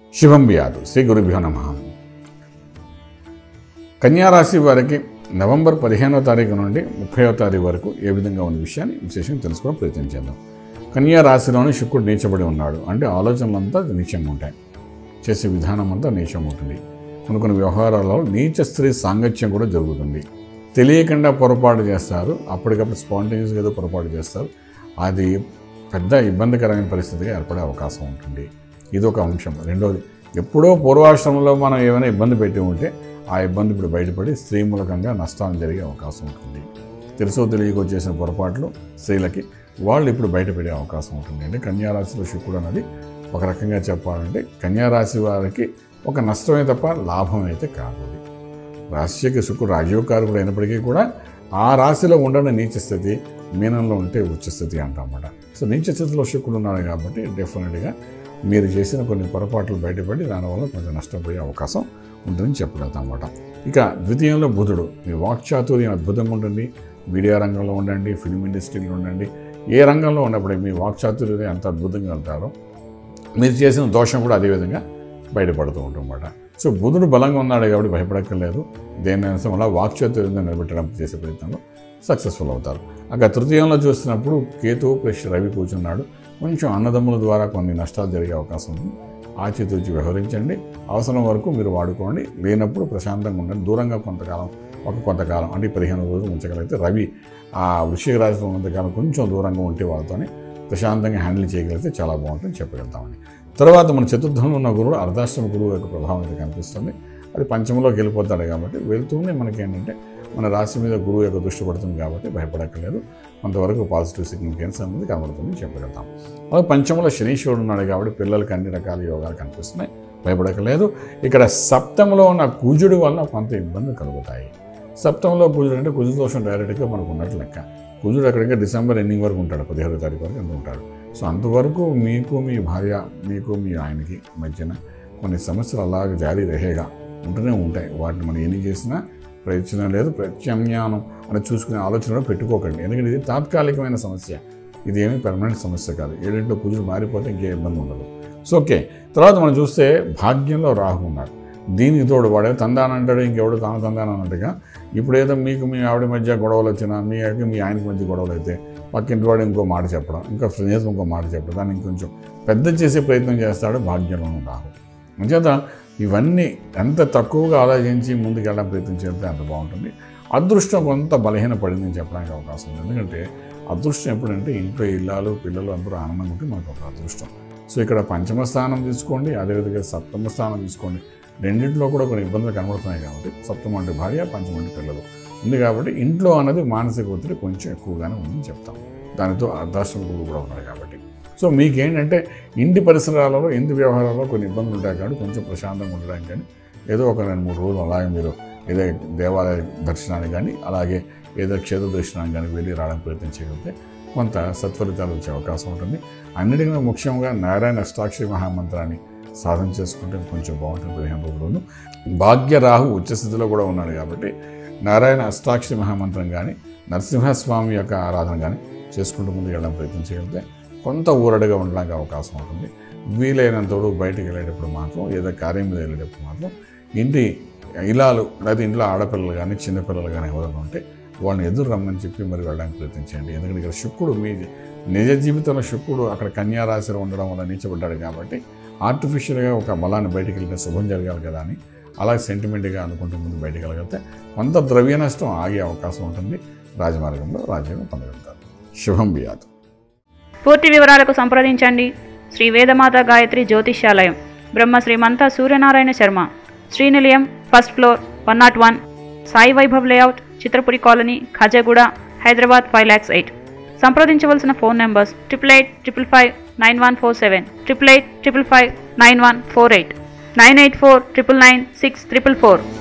శుభం వ్యాధు శ్రీ గురుభ్యో నమ కన్యారాశి వారికి నవంబర్ పదిహేనో తారీఖు నుండి ముప్పైవ తారీఖు వరకు ఏ విధంగా ఉన్న విషయాన్ని విశేషంగా తెలుసుకోవడం ప్రయత్నం చేద్దాం కన్యా రాశిలోని శుక్రుడు నీచబడి ఉన్నాడు అంటే ఆలోచనలంతా నీచంగా ఉంటాయి చేసే విధానం అంతా నీచంగా ఉంటుంది కొన్ని కొన్ని వ్యవహారాలలో నీచ స్త్రీ సాంగత్యం కూడా జరుగుతుంది తెలియకుండా పొరపాటు చేస్తారు అప్పటికప్పుడు స్పాంటేనియస్గా ఏదో పొరపాటు చేస్తారు అది పెద్ద ఇబ్బందికరమైన పరిస్థితిగా ఏర్పడే అవకాశం ఉంటుంది ఇది ఒక అంశం రెండోది ఎప్పుడో పూర్వాశ్రమంలో మనం ఏమైనా ఇబ్బంది పెట్టి ఉంటే ఆ ఇబ్బంది ఇప్పుడు బయటపడి స్త్రీ మూలకంగా నష్టాలు జరిగే అవకాశం ఉంటుంది తెలుసో తెలియకో చేసిన పొరపాట్లు స్త్రీలకి వాళ్ళు ఇప్పుడు బయటపడే అవకాశం ఉంటుంది అంటే కన్యారాశిలో శుక్రుడు అనేది ఒక రకంగా చెప్పాలంటే కన్యారాశి వారికి ఒక నష్టమే తప్ప లాభం అయితే కాదు అది రాశికి శుక్రుడు రాజయోగకారకుడు అయినప్పటికీ కూడా ఆ రాశిలో ఉండని నీచ స్థితి మీనంలో ఉంటే ఉచ్చ స్థితి అంటామన్నమాట సో నీచ స్థితిలో శుక్రుడు ఉన్నాడు కాబట్టి డెఫినెట్గా మీరు చేసిన కొన్ని పొరపాట్లు బయటపడి దానివల్ల కొంచెం నష్టపోయే అవకాశం ఉంటుందని చెప్పగలుగుతాం అన్నమాట ఇక ద్వితీయంలో బుధుడు మీ వాక్చాతుర్యం అద్భుతంగా ఉంటుంది మీడియా రంగంలో ఉండండి ఫిల్మ్ ఇండస్ట్రీలో ఉండండి ఏ రంగంలో ఉన్నప్పుడు మీ వాక్చాతుర్యం ఎంత అద్భుతంగా ఉంటారో మీరు చేసిన దోషం కూడా అదేవిధంగా బయటపడుతూ ఉంటుందన్నమాట సో బుధుడు బలంగా ఉన్నాడు కాబట్టి భయపడక్కర్లేదు దేన్నైనా సరే అలా వాక్చాతుర్యంగా నిలబెట్టడం చేసే ప్రయత్నంలో సక్సెస్ఫుల్ అవుతారు అక్కడ తృతీయంలో చూస్తున్నప్పుడు కేతు ప్లస్ రవి కూర్చున్నాడు కొంచెం అన్నదమ్ముల ద్వారా కొన్ని నష్టాలు జరిగే అవకాశం ఉంది ఆచితూచి వ్యవహరించండి అవసరం వరకు మీరు వాడుకోండి లేనప్పుడు ప్రశాంతంగా ఉండండి దూరంగా కొంతకాలం ఒక కొంతకాలం అంటే పదిహేను రోజులు ఉంచగలిగితే రవి ఆ వృషిక రాశిలో ఉన్నంతకాలం కొంచెం దూరంగా ఉంటే వాళ్ళతోనే ప్రశాంతంగా హ్యాండిల్ చేయగలిగితే చాలా బాగుంటుంది చెప్పగలుగుతామని తర్వాత మన చతుర్థంలో ఉన్న గురువు అర్ధాష్టమ గురువు యొక్క ప్రభావం అయితే కనిపిస్తుంది అది పంచమలోకి వెళ్ళిపోతాడు కాబట్టి వెళ్తూనే మనకి ఏంటంటే మన రాశి మీద గురువు యొక్క దృష్టి పడుతుంది కాబట్టి భయపడక్కర్లేదు కొంతవరకు పాజిటివ్ సిగ్నిఫికెన్స్ అనేది కనబడుతుంది చెప్పగలుగుతాం అలాగే పంచమలో శనీశ్వరుడు ఉన్నాడు కాబట్టి పిల్లలకి అన్ని రకాల యోగాలు కనిపిస్తున్నాయి భయపడక్కర్లేదు ఇక్కడ సప్తమలో ఉన్న కుజుడు వల్ల కొంత ఇబ్బందులు కలుగుతాయి సప్తమంలో కుజుడు అంటే కుజు దోషం డైరెక్ట్గా మనకు ఉన్నట్లు లెక్క కుజుడు అక్కడికి డిసెంబర్ ఎండింగ్ వరకు ఉంటాడు పదిహేడో తారీఖు వరకు ఎంత ఉంటాడు సో అంతవరకు మీకు మీ భార్య మీకు మీ ఆయనకి మధ్యన కొన్ని సమస్యలు అలాగ జారీ రహేగా ఉంటూనే ఉంటాయి వాటిని మనం ఎన్ని చేసినా ప్రయత్నం లేదు ప్రత్యామ్నానం అని చూసుకునే ఆలోచన కూడా పెట్టుకోకండి ఎందుకంటే ఇది తాత్కాలికమైన సమస్య ఇది ఏమీ పర్మనెంట్ సమస్య కాదు ఏడింట్లో కుజుడు మారిపోతే ఇంకే ఇబ్బంది ఉండదు సో ఓకే తర్వాత మనం చూస్తే భాగ్యంలో రాహు ఉన్నాడు దీనికి తోడు వాడే తందాన అంటాడు ఇంకెవడు తాను తందాన అన్నట్టుగా ఇప్పుడు ఏదో మీకు మీ ఆవిడ మధ్య గొడవలు వచ్చినా మీ మీ ఆయనకి మధ్య గొడవలు అయితే పక్కింటి వాడు ఇంకో మాట చెప్పడం ఇంకా స్నేహితులు ఇంకో మాట చెప్పడం దాన్ని ఇంకొంచెం పెద్ద చేసే ప్రయత్నం చేస్తాడు భాగ్యంలోనూ రాహు అంచేత ఇవన్నీ ఎంత తక్కువగా ఆలోచించి ముందుకు వెళ్ళడం ప్రయత్నం చేస్తే అంత బాగుంటుంది అదృష్టం కొంత బలహీన పడిందని చెప్పడానికి అవకాశం ఉంది ఎందుకంటే అదృష్టం ఎప్పుడంటే ఇంట్లో ఇల్లాలు పిల్లలు అందరూ ఆనందంగా ఉంటే మనకు ఒక అదృష్టం సో ఇక్కడ పంచమ స్థానం తీసుకోండి అదేవిధంగా సప్తమ స్థానం తీసుకోండి రెండింటిలో కూడా కొన్ని ఇబ్బందులు కనబడుతున్నాయి కాబట్టి సప్తమ అంటే భార్య పంచమ అంటే పిల్లలు ఉంది కాబట్టి ఇంట్లో అన్నది మానసిక ఒత్తిడి కొంచెం ఎక్కువగానే ఉందని చెప్తాం దానితో అర్ధాశ్రమ గురువు కూడా ఉన్నాయి కాబట్టి సో మీకేంటంటే ఇంటి పరిసరాలలో ఇంటి వ్యవహారాల్లో కొన్ని ఇబ్బందులు ఉంటాయి కాబట్టి కొంచెం ప్రశాంతంగా ఉండడానికి కానీ ఏదో ఒక రెండు మూడు రోజులు అలాగే మీరు ఏదో దేవాలయ దర్శనానికి కానీ అలాగే ఏదో క్షేత్ర దర్శనానికి కానీ వెళ్ళి రావడానికి ప్రయత్నం చేయగలిగితే కొంత సత్ఫలితాలు వచ్చే అవకాశం ఉంటుంది అన్నిటికన్నా ముఖ్యంగా నారాయణ అష్టాక్షరి మహామంత్రాన్ని సాధన చేసుకుంటే కొంచెం బాగుంటుంది పదిహేను రోజుల్లోనూ భాగ్యరాహు ఉచ్చస్థితిలో కూడా ఉన్నాడు కాబట్టి నారాయణ అష్టాక్షరి మహామంత్రం కానీ నరసింహస్వామి యొక్క ఆరాధన కానీ చేసుకుంటూ ముందుకు వెళ్ళడం ప్రయత్నం చేయగలిగితే కొంత ఊరడుగా ఉండడానికి అవకాశం ఉంటుంది వీలైనంత వరకు బయటికి వెళ్ళేటప్పుడు మాత్రం ఏదో కార్యం మీద వెళ్ళేటప్పుడు మాత్రం ఇంటి ఇలాలు లేదా ఇంట్లో ఆడపిల్లలు కానీ చిన్నపిల్లలు కానీ ఎవరైనా ఉంటే వాళ్ళని ఎదురు రమ్మని చెప్పి మరి వెళ్ళడానికి ప్రయత్నించండి ఎందుకంటే ఇక్కడ శుక్రుడు మీ నిజ జీవితంలో శుక్రుడు అక్కడ కన్యా రాశిలో ఉండడం వల్ల నీచబడ్డాడు కాబట్టి ఆర్టిఫిషియల్గా ఒక బలాన్ని బయటికి వెళ్తే శుభం జరగాలి కదా అని అలా సెంటిమెంట్గా అనుకుంటూ ముందు బయటికి వెళ్ళగలిగితే కొంత ద్రవ్య నష్టం ఆగే అవకాశం ఉంటుంది రాజమార్గంలో రాజ్యాంగం పొందగలుగుతారు శుభం బియాదు పూర్తి వివరాలకు సంప్రదించండి Shri Vedamata Gayatri Jyotishyalayam Brahma Shrimanta Suryanarayana Sharma Srinilayam first floor one not one Sai Vaibhav layout Chitrapuri colony Khajaguda Hyderabad five lakhs eight సంప్రదించవలసిన phone numbers triple eight triple five nine one four seven triple eight triple five nine one four eight nine eight four triple nine six triple four